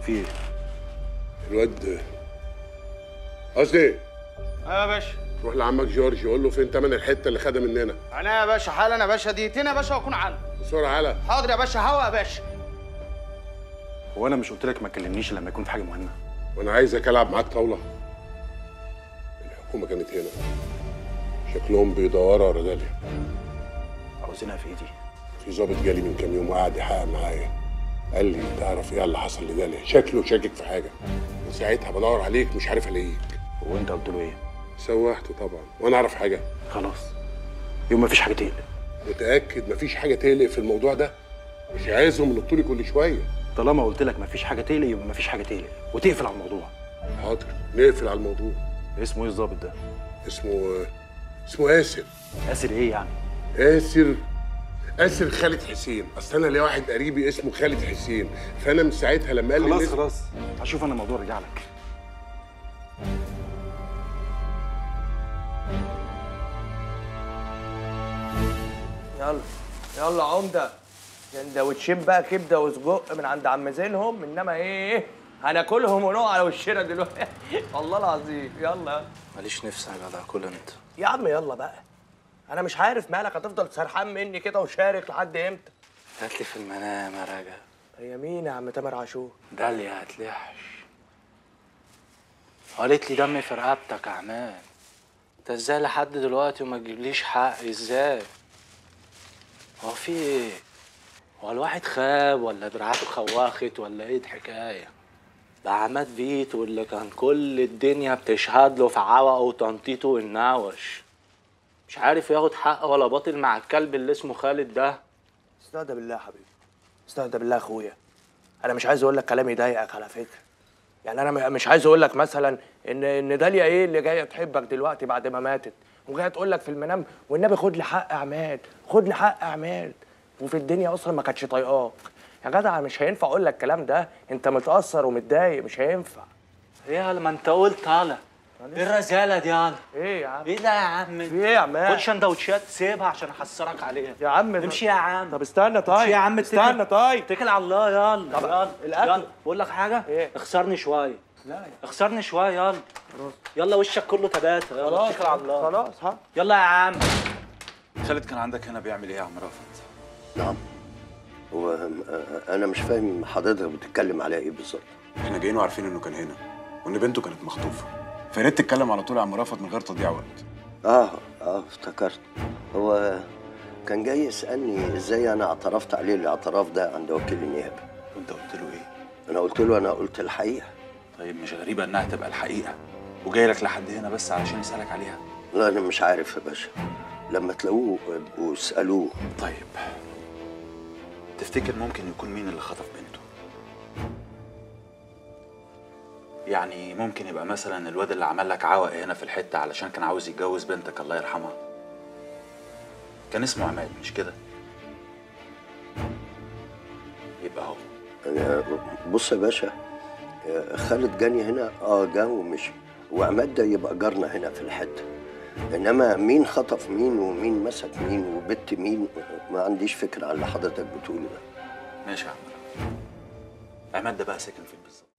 في ايه؟ الواد قصدي ايوه يا باشا روح لعمك جورج قول له فين تمن الحته اللي خدها مننا انا يا باشا حالا يا باشا دقيقتين يا باشا واكون عنه بسرعه على حاضر يا باشا هوا يا باشا هو انا مش قلت لك ما تكلمنيش لما يكون في حاجه مهمه وانا عايزك العب معاك طاوله الحكومه كانت هنا شكلهم بيدوروا ورا داليا عاوزينها في ايدي في ظابط جالي من كام يوم وقعد يحقق معايا قال لي تعرف ايه اللي حصل لداليا شكله شاكك في حاجه من ساعتها بدور عليك مش عارف الاقيك هو انت قلت له ايه؟ سوحته طبعا وانا اعرف حاجه خلاص يوم ما فيش حاجه تقلق متاكد مفيش حاجه تقلق في الموضوع ده مش عايزهم ينطوا لي كل شويه طالما قلت لك ما فيش حاجه تقلق يبقى ما فيش حاجه تقلق وتقفل على الموضوع حاضر نقفل على الموضوع اسمه ايه الظابط ده؟ اسمه اسمه آسر اسر ايه يعني؟ آسر آسر خالد حسين اصل انا ليا واحد قريبي اسمه خالد حسين فانا من ساعتها لما قال لي خلاص الاسم- خلاص هشوف انا الموضوع رجع لك يلا يلا عمده سندوتشين بقى كبده وسجق من عند عم زينهم انما ايه هناكلهم ونقع على وشنا دلوقتي والله العظيم يلا ماليش نفس يا جدع كل انت يا عم يلا بقى انا مش عارف مالك هتفضل سرحان مني كده وشارك لحد امتى هات لي في المنام يا راجل هي مين يا عم تامر عاشور داليا هتلحش قالت لي دمي في رقبتك يا عماد انت ازاي لحد دلوقتي وما تجيبليش حق ازاي هو في ايه هو الواحد خاب ولا دراعاته خوخت ولا ايه الحكايه ده عماد فيتو اللي كان كل الدنيا بتشهد له في عوقه وتنطيطه والنوش مش عارف ياخد حق ولا باطل مع الكلب اللي اسمه خالد ده استهدى بالله يا حبيبي استهدى بالله يا اخويا انا مش عايز اقول لك كلام يضايقك على فكره يعني انا م- مش عايز اقول لك مثلا ان ان داليا ايه اللي جايه تحبك دلوقتي بعد ما ماتت وجايه تقول لك في المنام والنبي خد لي حق يا عماد خد لي حق يا عماد وفي الدنيا اصلا ما كانتش طايقاك يا جدع مش هينفع اقول لك الكلام ده انت متاثر ومتضايق مش هينفع ايه ما انت قلت هلا ايه الرزاله دي هلا ايه يا عم ايه ده يا عم في ايه يا عماد خد سندوتشات سيبها عشان احسرك عليها يا عم امشي يا عم طب استنى طيب امشي يا عم استنى اتكل. طيب اتكل على الله يلا طب يلا الأكل. يلا بقول لك حاجه ايه؟ اخسرني شويه لا يا اخسرني شويه يلا يلا وشك كله تباته يلا خلاص اتكل على الله خلاص ها يلا يا عم خالد كان عندك هنا بيعمل ايه يا عم رافت؟ نعم هو انا مش فاهم حضرتك بتتكلم على ايه بالظبط احنا جايين وعارفين انه كان هنا وان بنته كانت مخطوفه فيا ريت تتكلم على طول يا عم رافت من غير تضييع وقت اه اه افتكرت هو كان جاي يسالني ازاي انا اعترفت عليه الاعتراف ده عند وكيل النيابه وانت قلت له ايه؟ انا قلت له انا قلت الحقيقه طيب مش غريبه انها تبقى الحقيقه وجاي لك لحد هنا بس علشان يسالك عليها لا انا مش عارف يا باشا لما تلاقوه ابقوا اسالوه طيب تفتكر ممكن يكون مين اللي خطف بنته؟ يعني ممكن يبقى مثلا الواد اللي عمل لك عوق هنا في الحته علشان كان عاوز يتجوز بنتك الله يرحمها كان اسمه عماد مش كده؟ يبقى هو أنا بص يا باشا آه، خالد جاني هنا اه جه ومشي وعماد ده يبقى جارنا هنا في الحته انما مين خطف مين ومين مسك مين وبت مين ما عنديش فكره عن اللي حضرتك بتقوله ده ماشي يا عم رافت. عماد ده بقى ساكن فين بالظبط؟